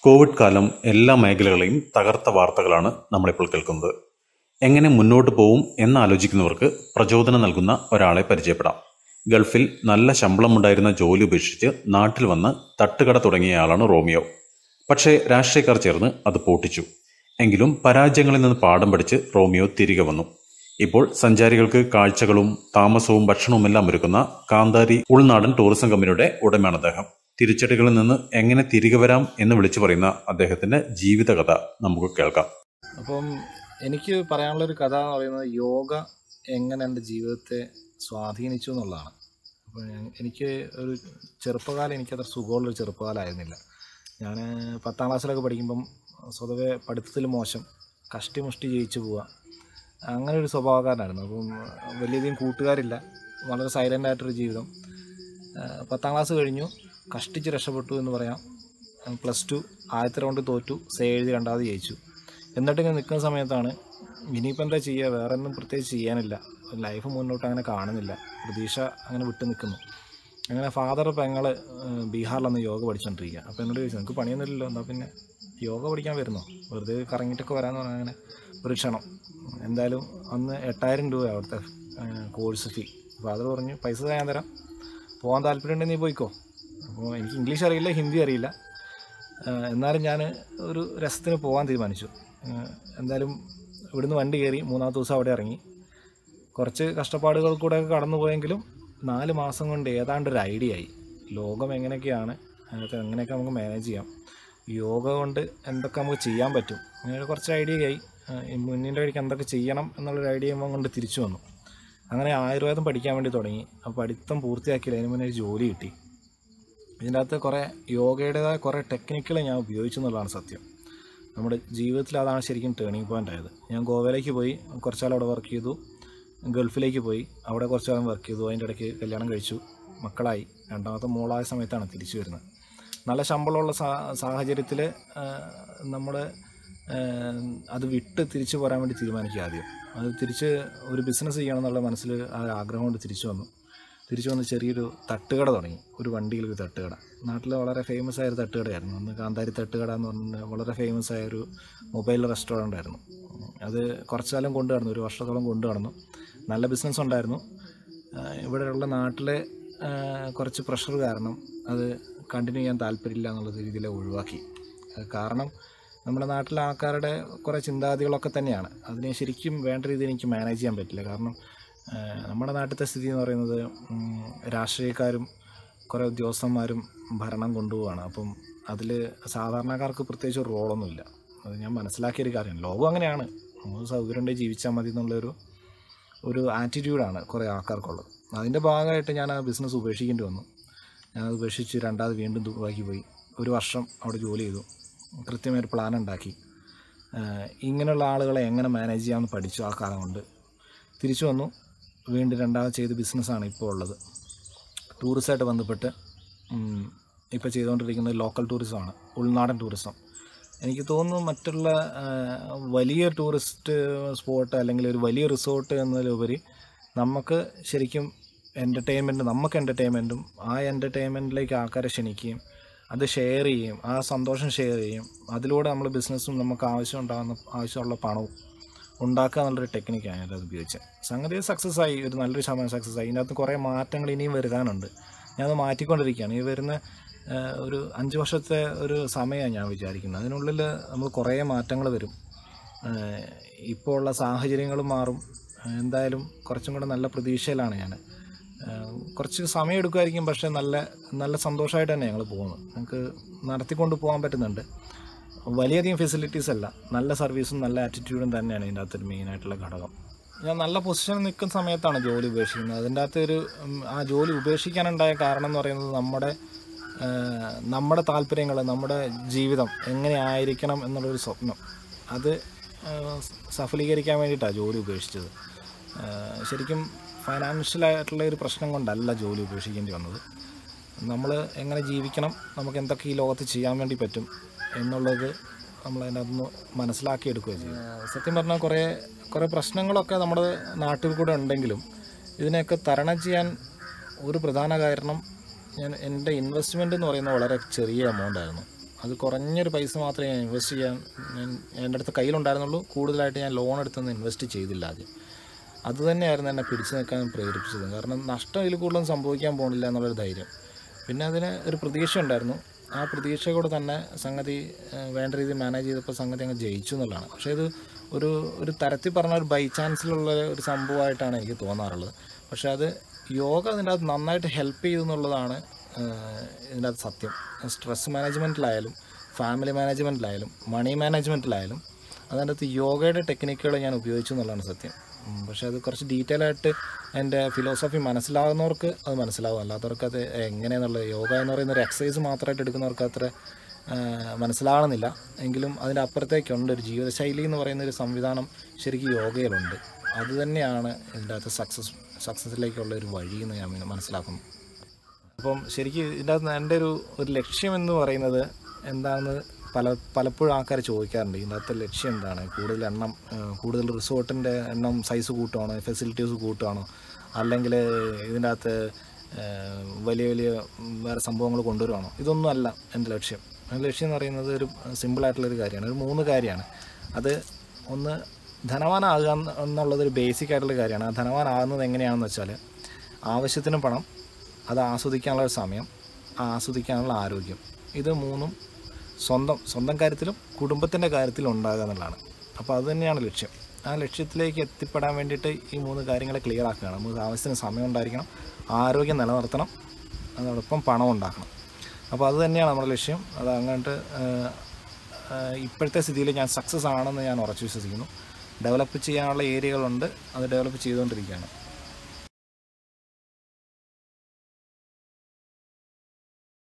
Covid കാലം എല്ലാ മേഖലകളെയും തകർത്ത വാർത്തകളാണ് നമ്മളിപ്പോൾ കേൾക്കുന്നത് എങ്ങനെ മുന്നോട്ട് പോവും എന്നാലോചിക്കുന്നവർക്ക് പ്രചോദനം നൽകുന്ന ഒരാളെ പരിചയപ്പെടാം ഗൾഫിൽ നല്ല ശമ്പളമുണ്ടായിരുന്ന ജോലി ഉപേക്ഷിച്ച് നാട്ടിൽ വന്ന് തട്ടുകട തുടങ്ങിയയാളാണ് റോമിയോ പക്ഷേ രാഷ്ട്രീയക്കാർ ചേർന്ന് അത് പൂട്ടിച്ചു എങ്കിലും പരാജയങ്ങളിൽ നിന്ന് പാഠം പഠിച്ച് റോമിയോ തിരികെ വന്നു ഇപ്പോൾ സഞ്ചാരികൾക്ക് കാഴ്ചകളും താമസവും ഭക്ഷണവുമെല്ലാം ഒരുക്കുന്ന കാന്താരി ഉൾനാടൻ ടൂറിസം കമ്പനിയുടെ ഉടമയാണ് അദ്ദേഹം തിരിച്ചടികളിൽ നിന്ന് എങ്ങനെ തിരികെ വരാം എന്ന് വിളിച്ചു പറയുന്ന അദ്ദേഹത്തിന്റെ ജീവിതകഥ നമുക്ക് കേൾക്കാം അപ്പം എനിക്ക് പറയാനുള്ളൊരു കഥ എന്ന് പറയുന്നത് യോഗ എങ്ങനെ എൻ്റെ ജീവിതത്തെ സ്വാധീനിച്ചു എന്നുള്ളതാണ് അപ്പോൾ ഞാൻ- എനിക്ക് ഒരു ചെറുപ്പകാലം എനിക്കത്ര സുഖമുള്ളൊരു ചെറുപ്പകാലമായിരുന്നില്ല ഞാൻ പത്താം ക്ലാസ്സിലൊക്കെ പഠിക്കുമ്പം സ്വതവേ പഠിത്തത്തിൽ മോശം കഷ്ടിമുഷ്ടി ജയിച്ചു പോവുക അങ്ങനെ ഒരു സ്വഭാവക്കാരനായിരുന്നു അപ്പം വലിയധികം കൂട്ടുകാരില്ല വളരെ സൈലൻ്റ് ആയിട്ടൊരു ജീവിതം ആ, പത്താം ക്ലാസ് കഴിഞ്ഞു കഷ്ടിച്ച് രക്ഷപ്പെട്ടു എന്ന് പറയാം പ്ലസ് ടു ആദ്യത്തെ റൗണ്ട് തോറ്റു സേ എഴുതി രണ്ടാമത് ജയിച്ചു എന്നിട്ട് ഇങ്ങനെ നിൽക്കുന്ന സമയത്താണ് ഇനിയിപ്പോൾ എന്താ ചെയ്യുക വേറെ ഒന്നും പ്രത്യേകിച്ച് ചെയ്യാനില്ല ലൈഫ് മുന്നോട്ട് അങ്ങനെ കാണുന്നില്ല പ്രതീക്ഷ അങ്ങനെ വിട്ടു നിൽക്കുന്നു അങ്ങനെ ഫാദർ പെങ്ങൾ ബീഹാറിലന്ന് യോഗ പഠിച്ചുകൊണ്ടിരിക്കുക അപ്പോൾ എന്നോട് ചോദിച്ചു നിങ്ങൾക്ക് പണിയൊന്നുമില്ലല്ലോ എന്നാൽ പിന്നെ യോഗ പഠിക്കാൻ വരുന്നോ വെറുതെ കറങ്ങിയിട്ടൊക്കെ വരാമെന്ന് പറഞ്ഞാൽ അങ്ങനെ ഒരു ക്ഷണം എന്തായാലും അന്ന് എട്ടായിരം രൂപ അവിടുത്തെ കോഴ്സ് ഫീ ഫാദർ പറഞ്ഞു പൈസ ഞാൻ തരാം പോകാൻ താല്പര്യമുണ്ടെങ്കിൽ നീ പോയിക്കോ അപ്പോൾ എനിക്ക് ഇംഗ്ലീഷ് അറിയില്ല ഹിന്ദി അറിയില്ല ആഹ് എന്നാലും ഞാൻ ഒരു രസത്തിന് പോകാൻ തീരുമാനിച്ചു ആഹ് എന്തായാലും ഇവിടുന്ന് വണ്ടി കയറി മൂന്നാമത്തെ ദിവസം അവിടെ ഇറങ്ങി കുറച്ച് കഷ്ടപ്പാടുകൾ കൂടെ കടന്നു പോയെങ്കിലും നാല് മാസം കൊണ്ട് ഏതാണ്ട് ഒരു ഐഡിയ ആയി ലോകം എങ്ങനെയൊക്കെയാണ് അതിനകത്ത് എങ്ങനെയൊക്കെ നമുക്ക് മാനേജ് ചെയ്യാം യോഗ കൊണ്ട് എന്തൊക്കെ നമുക്ക് ചെയ്യാൻ പറ്റും അങ്ങനെ കുറച്ച് ഐഡിയ ആയി ആഹ് ഈ മുന്നിൻ്റെ വഴിക്ക് എന്തൊക്കെ ചെയ്യണം എന്നുള്ളൊരു ഐഡിയ കൊണ്ട് തിരിച്ചു വന്നു അങ്ങനെ ആയുർവേദം പഠിക്കാൻ വേണ്ടി തുടങ്ങി അപ്പോൾ പഠിത്തം പൂർത്തിയാക്കിയില്ല അതിന് മുന്നേ ഒരു ജോലി കിട്ടി ഇതിൻ്റെ അകത്ത് കുറേ യോഗയുടേതായ കുറേ ടെക്നിക്കുകൾ ഞാൻ ഉപയോഗിച്ചു എന്നുള്ളതാണ് സത്യം നമ്മുടെ ജീവിതത്തിൽ അതാണ് ശരിക്കും ടേണിംഗ് പോയിൻ്റ് ആയത് ഞാൻ ഗോവയിലേക്ക് പോയി കുറച്ചാൾ അവിടെ വർക്ക് ചെയ്തു ഗൾഫിലേക്ക് പോയി അവിടെ കുറച്ച് കാലം വർക്ക് ചെയ്തു അതിൻ്റെ ഇടയ്ക്ക് കല്യാണം കഴിച്ചു മക്കളായി രണ്ടാമത്തെ മോളായ സമയത്താണ് തിരിച്ചു വരുന്നത് നല്ല ശമ്പളമുള്ള സാ സാഹചര്യത്തിൽ നമ്മൾ അത് വിട്ട് തിരിച്ചു പോരാൻ വേണ്ടി തീരുമാനിക്കുക ആദ്യം അത് തിരിച്ച് ഒരു ബിസിനസ് ചെയ്യണം എന്നുള്ള മനസ്സിൽ ആ ഒരു ആഗ്രഹം കൊണ്ട് തിരിച്ചു വന്നു തിരിച്ചു വന്ന് ചെറിയൊരു തട്ടുകട തുടങ്ങി ഒരു വണ്ടിയിലൊരു തട്ടുകട നാട്ടിൽ വളരെ ഫേമസ് ആയ ഒരു തട്ടുകടയായിരുന്നു അന്ന് കാന്താരി തട്ടുകട എന്ന് പറഞ്ഞ വളരെ ഫേമസ് ആയ ഒരു മൊബൈൽ റെസ്റ്റോറൻ്റ് ആയിരുന്നു അത് കുറച്ചു കാലം കൊണ്ടു നടന്നു ഒരു വർഷത്തോളം കൊണ്ടു നടന്നു നല്ല ബിസിനസ് ഉണ്ടായിരുന്നു ആഹ് ഇവിടെയുള്ള നാട്ടിലെ ആഹ് കുറച്ച് പ്രഷർ കാരണം അത് കണ്ടിന്യൂ ചെയ്യാൻ താല്പര്യമില്ല എന്നുള്ള രീതിയിൽ ഒഴിവാക്കി അത് കാരണം നമ്മുടെ നാട്ടിലെ ആൾക്കാരുടെ കുറേ ചിന്താഗതികളൊക്കെ തന്നെയാണ് അതിനെ ശരിക്കും വേണ്ട രീതിയിൽ എനിക്ക് മാനേജ് ചെയ്യാൻ പറ്റില്ല കാരണം ആഹ് നമ്മുടെ നാട്ടിലത്തെ സ്ഥിതി എന്ന് പറയുന്നത് ഉം, രാഷ്ട്രീയക്കാരും കുറേ ഉദ്യോഗസ്ഥന്മാരും ഭരണം കൊണ്ടുപോവാണ് അപ്പം അതിൽ സാധാരണക്കാർക്ക് പ്രത്യേകിച്ച് ഒരു റോളൊന്നുമില്ല അത് ഞാൻ മനസ്സിലാക്കിയൊരു കാര്യമാണ് ലോകം അങ്ങനെയാണ് നമുക്ക് സൗകര്യം ഉണ്ടെങ്കിൽ ജീവിച്ചാൽ മതി എന്നുള്ളൊരു ഒരു ആറ്റിറ്റ്യൂഡാണ് കുറേ ആൾക്കാർക്കുള്ളത് അതിൻ്റെ ഭാഗമായിട്ട് ഞാൻ ആ ബിസിനസ് ഉപേക്ഷിക്കേണ്ടി വന്നു ഞാനത് ഉപേക്ഷിച്ച് രണ്ടാമത് വീണ്ടും ദുബായിക്ക് പോയി ഒരു വർഷം അവിടെ ജോലി ചെയ്തു കൃത്യമായൊരു പ്ലാൻ ഉണ്ടാക്കി ആഹ് ഇങ്ങനെയുള്ള ആളുകളെ എങ്ങനെ മാനേജ് ചെയ്യാമെന്ന് പഠിച്ചു ആ കാലം കൊണ്ട് തിരിച്ചു വന്നു വീണ്ടും രണ്ടാമത് ചെയ്ത ബിസിനസ്സാണ് ഇപ്പോൾ ഉള്ളത് ടൂറിസമായിട്ട് ബന്ധപ്പെട്ട് ഇപ്പോൾ ചെയ്തുകൊണ്ടിരിക്കുന്നത് ലോക്കൽ ടൂറിസമാണ് ഉൾനാടൻ ടൂറിസം എനിക്ക് തോന്നുന്നു മറ്റുള്ള ആ, വലിയ ടൂറിസ്റ്റ് സ്പോട്ട് അല്ലെങ്കിൽ ഒരു വലിയ റിസോർട്ട് എന്നതിലുപരി നമുക്ക് ശരിക്കും എൻ്റർടൈൻമെൻറ്റ് നമുക്ക് എൻ്റർടൈൻമെൻറ്റും ആ എൻ്റർടൈൻമെൻറ്റിലേക്ക് ആൾക്കാരെ ക്ഷണിക്കുകയും അത് ഷെയർ ചെയ്യും ആ സന്തോഷം ഷെയർ ചെയ്യും അതിലൂടെ നമ്മൾ ബിസിനസ്സും നമുക്ക് ആവശ്യം ഉണ്ടാകുന്ന ആവശ്യമുള്ള പണവും ഉണ്ടാക്കുക എന്നുള്ളൊരു ടെക്നിക്കാണ് ഞാനത് ഉപയോഗിച്ചത് സംഗതി സക്സസ് ആയി ഒരു നല്ലൊരു ശതമാനം സക്സസ് ആയി ഇതിനകത്ത് കുറേ മാറ്റങ്ങൾ ഇനിയും വരുത്താനുണ്ട് ഞാനത് മാറ്റിക്കൊണ്ടിരിക്കുകയാണ് ഈ വരുന്ന ആ, ഒരു അഞ്ച് വർഷത്തെ ഒരു സമയമാണ് ഞാൻ വിചാരിക്കുന്നത് അതിനുള്ളിൽ നമ്മൾ കുറേ മാറ്റങ്ങൾ വരും ആ, ഇപ്പോൾ ഉള്ള സാഹചര്യങ്ങളും മാറും ആ, എന്തായാലും കുറച്ചും കൂടെ നല്ല പ്രതീക്ഷയിലാണ് ഞാൻ ആ, കുറച്ച് സമയം എടുക്കുമായിരിക്കും പക്ഷേ നല്ല നല്ല സന്തോഷമായിട്ട് തന്നെ ഞങ്ങൾ പോകുന്നത് ഞങ്ങൾക്ക് നടത്തിക്കൊണ്ട് പോകാൻ പറ്റുന്നുണ്ട് വലിയധികം ഫെസിലിറ്റീസ് അല്ല നല്ല സർവീസും നല്ല ആറ്റിറ്റ്യൂഡും തന്നെയാണ് ഇതിൻ്റെ അകത്തൊരു മെയിനായിട്ടുള്ള ഘടകം ഞാൻ നല്ല പൊസിഷനിൽ നിൽക്കുന്ന സമയത്താണ് ജോലി ഉപേക്ഷിക്കുന്നത് അതിൻ്റെ അകത്ത് ഒരു ഉം, ആ ജോലി ഉപേക്ഷിക്കാനുണ്ടായ കാരണം എന്ന് പറയുന്നത് നമ്മുടെ ആ, നമ്മുടെ താല്പര്യങ്ങൾ നമ്മുടെ ജീവിതം എങ്ങനെ ആയിരിക്കണം എന്നുള്ളൊരു സ്വപ്നം അത് ആ, സഫലീകരിക്കാൻ വേണ്ടിയിട്ടാണ് ജോലി ഉപേക്ഷിച്ചത് ആ, ശരിക്കും ഫൈനാൻഷ്യലായിട്ടുള്ള ഒരു പ്രശ്നം കൊണ്ടല്ല ജോലി ഉപേക്ഷിക്കേണ്ടി വന്നത് നമ്മൾ എങ്ങനെ ജീവിക്കണം നമുക്ക് എന്തൊക്കെ ഈ ലോകത്ത് ചെയ്യാൻ വേണ്ടി പറ്റും എന്നുള്ളത് നമ്മൾ അതിനകത്തുനിന്ന് മനസ്സിലാക്കിയെടുക്കുകയും ചെയ്യും ആ, സത്യം പറഞ്ഞാൽ കുറേ കുറേ പ്രശ്നങ്ങളൊക്കെ നമ്മുടെ നാട്ടിൽ കൂടെ ഉണ്ടെങ്കിലും ഇതിനെയൊക്കെ തരണം ചെയ്യാൻ ഒരു പ്രധാന കാരണം ഞാൻ എൻ്റെ ഇൻവെസ്റ്റ്മെൻ്റ് എന്ന് പറയുന്നത് വളരെ ചെറിയ എമൗണ്ട് ആയിരുന്നു അത് കുറഞ്ഞൊരു പൈസ മാത്രമേ ഞാൻ ഇൻവെസ്റ്റ് ചെയ്യാൻ ഞാൻ എൻ്റെ അടുത്ത് കയ്യിലുണ്ടായിരുന്നുള്ളൂ കൂടുതലായിട്ട് ഞാൻ ലോൺ എടുത്തൊന്നും ഇൻവെസ്റ്റ് ചെയ്തില്ല ആദ്യം അത് തന്നെയായിരുന്നു എന്നെ പിടിച്ചു നിൽക്കാൻ പ്രേരിപ്പിച്ചത് കാരണം നഷ്ടം ഇതിൽ കൂടുതലൊന്നും സംഭവിക്കാൻ പോകുന്നില്ല എന്നുള്ളൊരു ധൈര്യം പിന്നെ അതിന് ഒരു പ്രതീക്ഷ ഉണ്ടായിരുന്നു ആ പ്രതീക്ഷ കൂടെ തന്നെ സംഗതി ഏഹ്, വേണ്ട രീതിയിൽ മാനേജ് ചെയ്തപ്പോൾ സംഗതി അങ്ങ് ജയിച്ചു എന്നുള്ളതാണ് പക്ഷേ ഇത് ഒരു ഒരു തരത്തിൽ പറഞ്ഞ ഒരു ബൈ ചാൻസിലുള്ള ഒരു സംഭവമായിട്ടാണ് എനിക്ക് തോന്നാറുള്ളത് പക്ഷേ അത് യോഗ അതിൻ്റെ അകത്ത് നന്നായിട്ട് ഹെൽപ്പ് ചെയ്തു എന്നുള്ളതാണ് ഏഹ്, ഇതിൻ്റെ അകത്ത് സത്യം സ്ട്രെസ് മാനേജ്മെൻറ്റിലായാലും ഫാമിലി മാനേജ്മെൻറ്റിലായാലും മണി മാനേജ്മെൻറ്റിലായാലും അതിൻ്റെ അകത്ത് യോഗയുടെ ടെക്നിക്കുകൾ ഞാൻ ഉപയോഗിച്ചു എന്നുള്ളതാണ് സത്യം ഉം, പക്ഷേ അത് കുറച്ച് ഡീറ്റെയിൽ ആയിട്ട് എൻ്റെ ഫിലോസഫി മനസ്സിലാകുന്നവർക്ക് അത് മനസ്സിലാവും അല്ലാത്തവർക്ക് അത് എങ്ങനെയെന്നുള്ളത് യോഗ എന്ന് പറയുന്ന ഒരു എക്സസൈസ് മാത്രമായിട്ട് എടുക്കുന്നവർക്ക് അത്ര ആ, മനസ്സിലാവണമെന്നില്ല എങ്കിലും അതിൻ്റെ അപ്പുറത്തേക്കുണ്ട് ഒരു ജീവിതശൈലി എന്ന് പറയുന്ന ഒരു സംവിധാനം ശരിക്കും യോഗയിലുണ്ട് അത് തന്നെയാണ് ഇതിൻ്റെ അകത്ത് സക്സസ് സക്സസ്സിലേക്കുള്ള ഒരു വഴി എന്ന് ഞാൻ മനസ്സിലാക്കുന്നു അപ്പം ശരിക്കും ഇതിൻ്റെ അകത്ത് എൻ്റെ ഒരു ഒരു ലക്ഷ്യം എന്ന് പറയുന്നത് എന്താണെന്ന് പല പലപ്പോഴും ആൾക്കാർ ചോദിക്കാറുണ്ട് ഇതിൻ്റെ അകത്തെ ലക്ഷ്യം എന്താണ് കൂടുതൽ എണ്ണം ആ, കൂടുതൽ റിസോർട്ടിൻ്റെ എണ്ണം സൈസ് കൂട്ടുവാണോ ഫെസിലിറ്റീസ് കൂട്ടുവാണോ അല്ലെങ്കിൽ ഇതിൻ്റെ അകത്ത് ആ, വലിയ വലിയ വേറെ സംഭവങ്ങൾ കൊണ്ടുവരുവാണോ ഇതൊന്നും അല്ല എൻ്റെ ലക്ഷ്യം എൻ്റെ ലക്ഷ്യം എന്ന് പറയുന്നത് ഒരു സിമ്പിളായിട്ടുള്ളൊരു കാര്യമാണ് ഒരു മൂന്ന് കാര്യമാണ് അത് ഒന്ന് ധനവാനാകുക എന്ന് എന്നുള്ളത് ഒരു ബേസിക് ആയിട്ടുള്ള കാര്യമാണ് ആ ധനവാനാകുന്നത് എങ്ങനെയാണെന്ന് വെച്ചാൽ ആവശ്യത്തിന് പണം അത് ആസ്വദിക്കാനുള്ള ഒരു സമയം ആ ആസ്വദിക്കാനുള്ള ആരോഗ്യം ഇത് മൂന്നും സ്വന്തം സ്വന്തം കാര്യത്തിലും കുടുംബത്തിൻ്റെ കാര്യത്തിലും ഉണ്ടാകുക എന്നുള്ളതാണ് അപ്പോൾ അത് തന്നെയാണ് ലക്ഷ്യം ആ ലക്ഷ്യത്തിലേക്ക് എത്തിപ്പെടാൻ വേണ്ടിയിട്ട് ഈ മൂന്ന് കാര്യങ്ങളെ ക്ലിയർ ആക്കുകയാണ് നമുക്ക് ആവശ്യത്തിന് സമയം ഉണ്ടായിരിക്കണം ആരോഗ്യം നിലനിർത്തണം അതോടൊപ്പം പണം ഉണ്ടാക്കണം അപ്പോൾ അത് തന്നെയാണ് നമ്മുടെ ലക്ഷ്യം അത് അങ്ങോട്ട് ഇപ്പോഴത്തെ സ്ഥിതിയിൽ ഞാൻ സക്സസ് ആണെന്ന് ഞാൻ ഉറച്ചു വിശ്വസിക്കുന്നു ഡെവലപ്പ് ചെയ്യാനുള്ള ഏരിയകളുണ്ട് അത് ഡെവലപ്പ് ചെയ്തുകൊണ്ടിരിക്കുകയാണ്